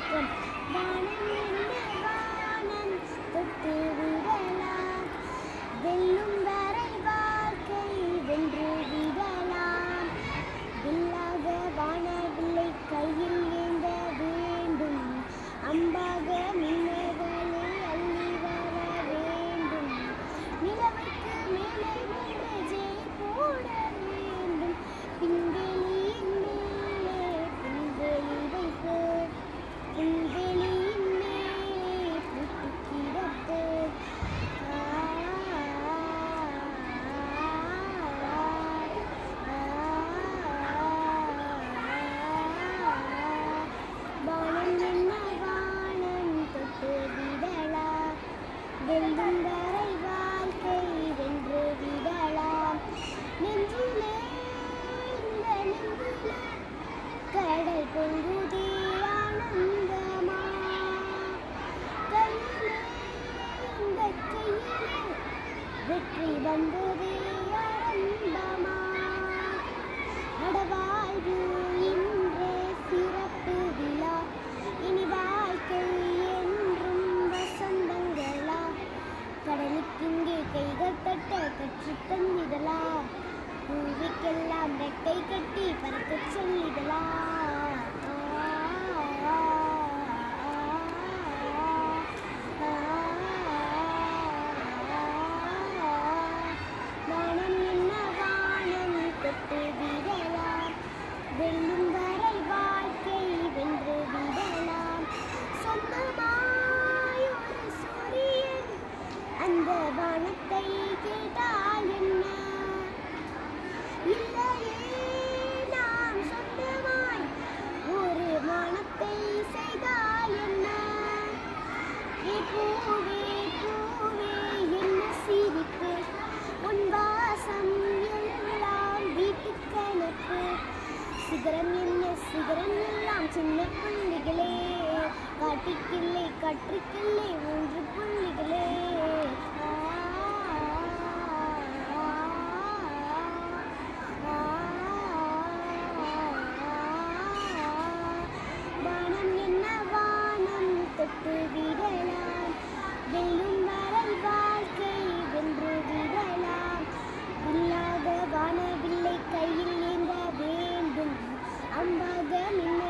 ஏற்றம் வானம் என்ன வானம் தொட்டு விடலாம் வெல்லும் வரை வாழ்க்கை வென்று விடலாம் வில்லாக வானவில்லை கையில் ஏந்த வேண்டும் அம்பாக மின்னகளை அள்ளி வர வேண்டும் நிலவுக்கு மேலே நின்று ஜெய் போட வேண்டும் பின்வெளியின் மேலே புல்வெளி வைத்து புல்வெளியின் மேலே புட்டு கிடப்பு வானம் என்ன வானம் தொட்டு விடலாம் வெல்லும் வரை வாழ்க்கை வென்று விடலாம் நெஞ்சிலே இந்த நெஞ்சிலே கடல் பொங்குதே ஆனந்தமா கையிலே இந்த கையிலே வெற்றி வந்ததே ஆனந்தமா அடவாழ்வு இன்றே சிறப்பு விழா இனி வாழ்க்கை என்றும் வசந்தங்களா கடலுக்கிங்கே கைகள் தட்ட கற்று தந்திடலாம் பூவிக்கெல்லாம் ரெக்கை கட்டி பறக்கச் சொல்லிடலாம் வானம் என்ன வானம் தொட்டு விடலாம் வெல்லும் வரை வாழ்க்கை வென்று விடலாம் சொந்தமாய் ஒரு சூரியன் அந்த வானத்தை கேட்டால் என்ன இல்லையே நாம் சொந்தமாய் ஒரு வானத்தை செய்தால் என்ன ஏ பூவே பூவே என்ன சிரிப்பு உன் வாசம் எல்லாம் வீட்டுக் கணக்கு சிகரம் என்ன சிகரம் எல்லாம் சின்ன புள்ளிகளே காட்டுக்கில்லை கற்றுக்கில்லை மூன்று புள்ளிகளே ஆ, ஆ, வானம் என்ன வானம் தொட்டு விடலாம் வெல்லும் வரை வாழ்க்கை வென்று விடலாம் இல்லாத வானவில்லை கையில் ஏந்த வேண்டும் அம்பாக மின்ன